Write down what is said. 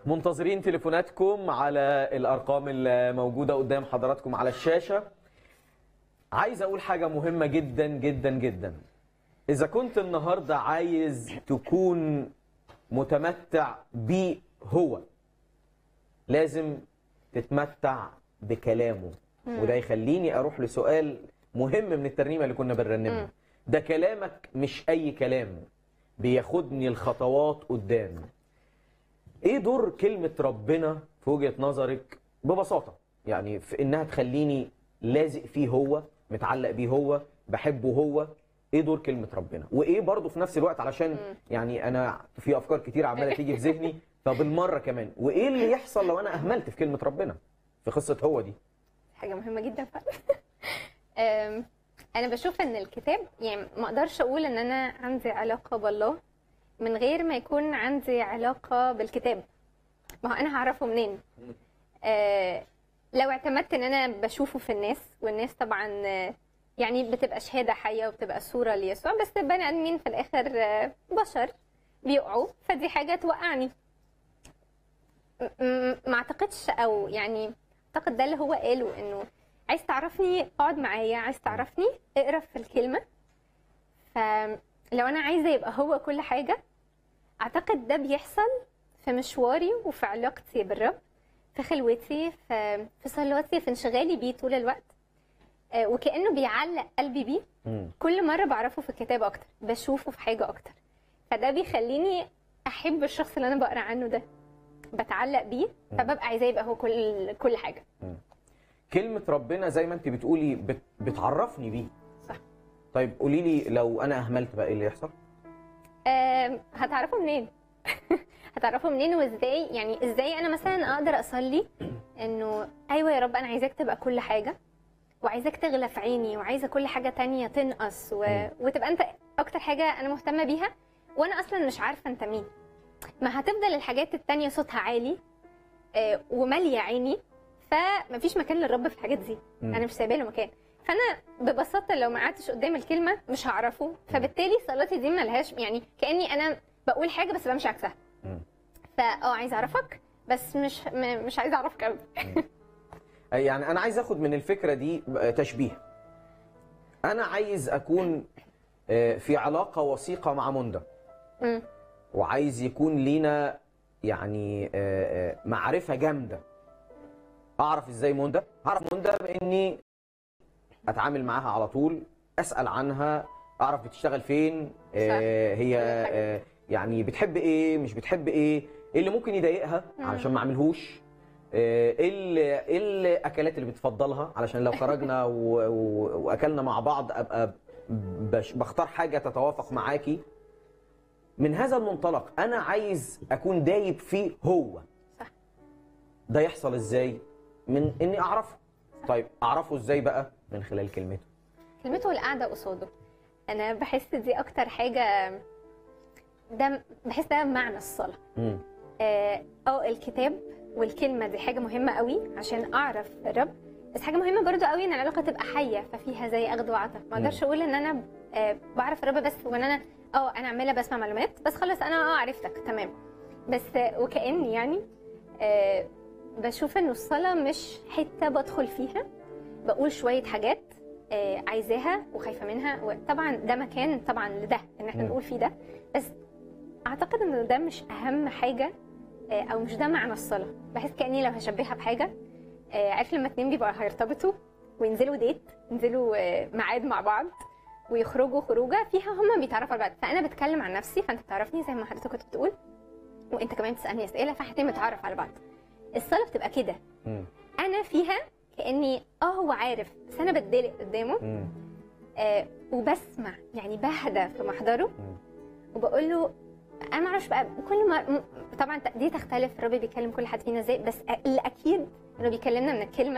منتظرين تليفوناتكم على الارقام الموجوده قدام حضراتكم على الشاشه عايز اقول حاجه مهمه جدا جدا جدا اذا كنت النهارده عايز تكون متمتع بيه هو لازم تتمتع بكلامه وده يخليني اروح لسؤال مهم من الترنيمه اللي كنا بنرنمها ده كلامك مش اي كلام بياخدني الخطوات قدام ايه دور كلمه ربنا في وجهه نظرك ببساطه يعني في انها تخليني لازق فيه هو متعلق بيه هو بحبه هو ايه دور كلمه ربنا وايه برضه في نفس الوقت علشان يعني انا في افكار كتير عماله تيجي في ذهني فبالمره كمان وايه اللي يحصل لو انا اهملت في كلمه ربنا في قصه هو دي حاجة مهمة جدا فعلا أم، أنا بشوف إن الكتاب يعني ما أقدرش أقول إن أنا عندي علاقة بالله من غير ما يكون عندي علاقة بالكتاب ما هو أنا هعرفه منين؟ آه لو اعتمدت إن أنا بشوفه في الناس والناس طبعا آه، يعني بتبقى شهادة حية وبتبقى صورة ليسوع بس بني آدمين في الآخر آه، بشر بيقعوا فدي حاجة توقعني م- م- ما اعتقدش او يعني اعتقد ده اللي هو قاله انه عايز تعرفني اقعد معايا عايز تعرفني اقرا في الكلمه فلو انا عايزه يبقى هو كل حاجه اعتقد ده بيحصل في مشواري وفي علاقتي بالرب في خلوتي في في صلاتي في انشغالي بيه طول الوقت آه، وكانه بيعلق قلبي بيه مم. كل مره بعرفه في الكتاب اكتر بشوفه في حاجه اكتر فده بيخليني احب الشخص اللي انا بقرا عنه ده بتعلق بيه فببقى عايزاه يبقى هو كل كل حاجه كلمه ربنا زي ما انت بتقولي بت... بتعرفني بيه صح طيب قولي لي لو انا اهملت بقى ايه اللي يحصل آم، هتعرفوا منين هتعرفوا منين وازاي يعني ازاي انا مثلا اقدر اصلي انه ايوه يا رب انا عايزاك تبقى كل حاجه وعايزاك تغلى في عيني وعايزه كل حاجه تانية تنقص و... وتبقى انت اكتر حاجه انا مهتمه بيها وانا اصلا مش عارفه انت مين ما هتفضل الحاجات التانية صوتها عالي آه، وماليه عيني فمفيش مكان للرب في الحاجات دي مم. انا مش سايبه له مكان فانا ببساطه لو ما قعدتش قدام الكلمه مش هعرفه فبالتالي صلاتي دي ملهاش يعني كاني انا بقول حاجه بس بمشي عكسها مم. فاه عايزه اعرفك بس مش م- مش عايزه اعرفك قوي يعني انا عايز اخد من الفكره دي تشبيه انا عايز اكون آه، في علاقه وثيقه مع منى مم. وعايز يكون لينا يعني آه، آه، معرفه جامده اعرف ازاي منى اعرف منى باني اتعامل معاها على طول اسال عنها اعرف بتشتغل فين آه، هي آه، يعني بتحب ايه مش بتحب ايه ايه اللي ممكن يضايقها علشان ما اعملهوش آه، ايه ال- ايه الاكلات اللي بتفضلها علشان لو خرجنا و- و- واكلنا مع بعض ابقى بش- بختار حاجه تتوافق معاكي من هذا المنطلق انا عايز اكون دايب فيه هو صح. ده يحصل ازاي من اني اعرفه طيب اعرفه ازاي بقى من خلال كلمته كلمته والقعده قصاده انا بحس دي اكتر حاجه ده بحس ده معنى الصلاه امم اه آه، الكتاب والكلمه دي حاجه مهمه قوي عشان اعرف الرب بس حاجه مهمه برضو قوي ان العلاقه تبقى حيه ففيها زي اخذ وعطاء ما اقدرش اقول ان انا آه، بعرف الرب بس وان انا اه انا عماله بسمع معلومات بس خلاص انا اه عرفتك تمام بس آه، وكاني يعني آه، بشوف انه الصلاه مش حته بدخل فيها بقول شويه حاجات آه، عايزاها وخايفه منها وطبعا ده مكان طبعا لده ان احنا مم. نقول فيه ده بس اعتقد ان ده مش اهم حاجه آه، او مش ده معنى الصلاه بحس كاني لو هشبهها بحاجه آه، عارف لما اتنين بيبقوا هيرتبطوا وينزلوا ديت ينزلوا آه، ميعاد مع بعض ويخرجوا خروجه فيها هما بيتعرفوا على بعض فانا بتكلم عن نفسي فانت بتعرفني زي ما حضرتك كنت بتقول وانت كمان بتسالني اسئله فاحنا الاتنين بنتعرف على بعض الصلاه بتبقى كده امم انا فيها كاني اه هو عارف بس انا بتدلق قدامه امم آه وبسمع يعني بهدى في محضره مم. وبقول له انا ما اعرفش بقى كل ما م- طبعا دي تختلف الرب بيكلم كل حد فينا ازاي بس اللي اكيد انه بيكلمنا من الكلمه